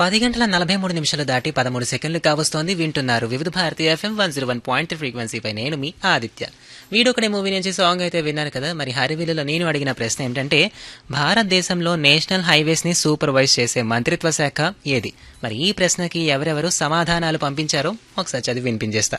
పది గంటల నలభై మూడు నిమిషాలు దాటి పదమూడు సెకండ్లు కావస్తోంది వింటున్నారు Vividh Bharati FM one zero one point ఫ్రీక్వెన్సీపై నేను మీ ఆదిత్య వీడొకడే మూవీ నుంచి సాంగ్ అయితే విన్నారు కదా మరి హరివిల్లులో నేను అడిగిన ప్రశ్న ఏమిటంటే భారతదేశంలో నేషనల్ హైవేస్ ని సూపర్వైజ్ చేసే మంత్రిత్వ శాఖ ఏది మరి ఈ ప్రశ్నకి ఎవరెవరు సమాధానాలు పంపించారో ఒకసారి చదివి వినిపించేస్తా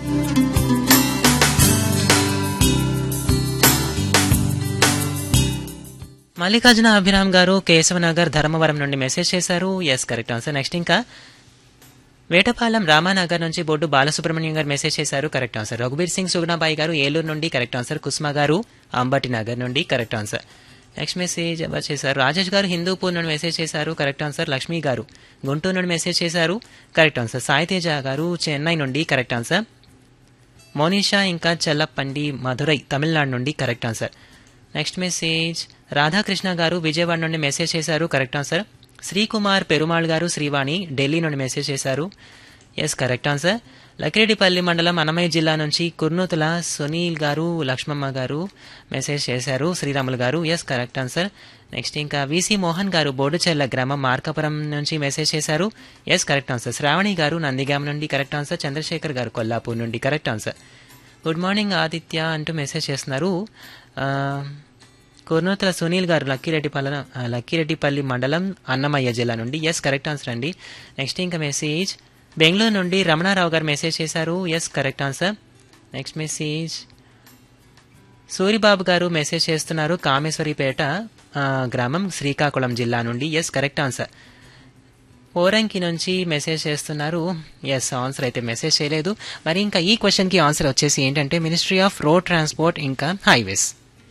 మల్లికార్జున అభిరామ్ గారు కేశవనగర్ ధర్మవరం నుండి మెసేజ్ చేశారు ఎస్ కరెక్ట్ ఆన్సర్ నెక్స్ట్ ఇంకా వేటపాలెం రామానగర్ నుంచి బొడ్డు బాలసుబ్రహ్మణ్యం గారు మెసేజ్ చేశారు కరెక్ట్ ఆన్సర్ రఘుబీర్ సింగ్ సుగుణాబాయి గారు ఏలూరు నుండి కరెక్ట్ ఆన్సర్ కుస్మా గారు అంబటి నగర్ నుండి కరెక్ట్ ఆన్సర్ నెక్స్ట్ మెసేజ్ ఎవరు చేశారు రాజేష్ గారు హిందూపూర్ నుండి మెసేజ్ చేశారు కరెక్ట్ ఆన్సర్ లక్ష్మి గారు గుంటూరు నుండి మెసేజ్ చేశారు కరెక్ట్ ఆన్సర్ సాయితేజ గారు చెన్నై నుండి కరెక్ట్ ఆన్సర్ మోనిషా ఇంకా చెల్లప్పండి మధురై తమిళనాడు నుండి correct answer next message Radhakrishna garu Vijayawada నుండి మెసేజ్ చేశారు కరెక్ట్ ఆన్సర్ శ్రీకుమార్ పెరుమాళ్ గారు శ్రీవాణి ఢిల్లీ నుండి మెసేజ్ చేశారు ఎస్ కరెక్ట్ ఆన్సర్ లకిరెడ్డిపల్లి మండలం అన్నమయ్య జిల్లా నుంచి కుర్నూతుల సునీల్ గారు లక్ష్మమ్మ గారు మెసేజ్ చేశారు Sriramulu garu yes correct answer next ఇంకా విసి మోహన్ గారు బోడుచెల్ల గ్రామం మార్కాపురం నుంచి మెసేజ్ చేశారు ఎస్ కరెక్ట్ ఆన్సర్ శ్రావణి గారు నందిగాం నుండి కరెక్ట్ ఆన్సర్ చంద్రశేఖర్ గారు కొల్లాపూర్ నుండి correct answer good morning Aditya అంటూ మెసేజ్ చేస్తున్నారు ఆ, కుర్నూతల సునీల్ గారు లక్కిరెడ్డిపల్లి లక్కిరెడ్డిపల్లి మండలం అన్నమయ్య జిల్లా నుండి ఎస్ కరెక్ట్ ఆన్సర్ అండి నెక్స్ట్ ఇంకా మెసేజ్ బెంగళూరు నుండి రమణారావు గారు మెసేజ్ చేశారు yes correct answer next message Suribabu garu message చేస్తున్నారు కామేశ్వరిపేట ఆ, గ్రామం శ్రీకాకుళం జిల్లా నుండి ఎస్ కరెక్ట్ ఆన్సర్ ఓరంకి నుంచి మెసేజ్ చేస్తున్నారు ఎస్ ఆన్సర్ అయితే మెసేజ్ చేయలేదు మరి ఇంకా ఈ క్వశ్చన్కి ఆన్సర్ వచ్చేసి ఏంటంటే మినిస్ట్రీ ఆఫ్ రోడ్ ట్రాన్స్పోర్ట్ ఇంకా హైవేస్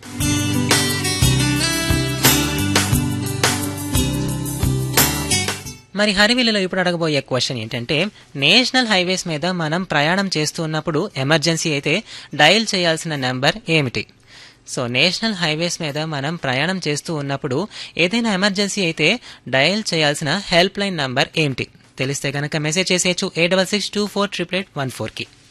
మరి హరివిల్లులో ఇప్పుడు అడగబోయే క్వశ్చన్ ఏంటంటే నేషనల్ హైవేస్ మీద మనం ప్రయాణం చేస్తూ ఉన్నప్పుడు ఎమర్జెన్సీ అయితే డయల్ చేయాల్సిన నెంబర్ ఏమిటి సో నేషనల్ హైవేస్ మీద మనం ప్రయాణం చేస్తూ ఉన్నప్పుడు ఏదైనా ఎమర్జెన్సీ అయితే డయల్ చేయాల్సిన హెల్ప్ లైన్ నంబర్ ఏమిటి తెలిస్తే కనుక మెసేజ్ చేసేయచ్చు eight double six two four triple eight one ఫోర్కి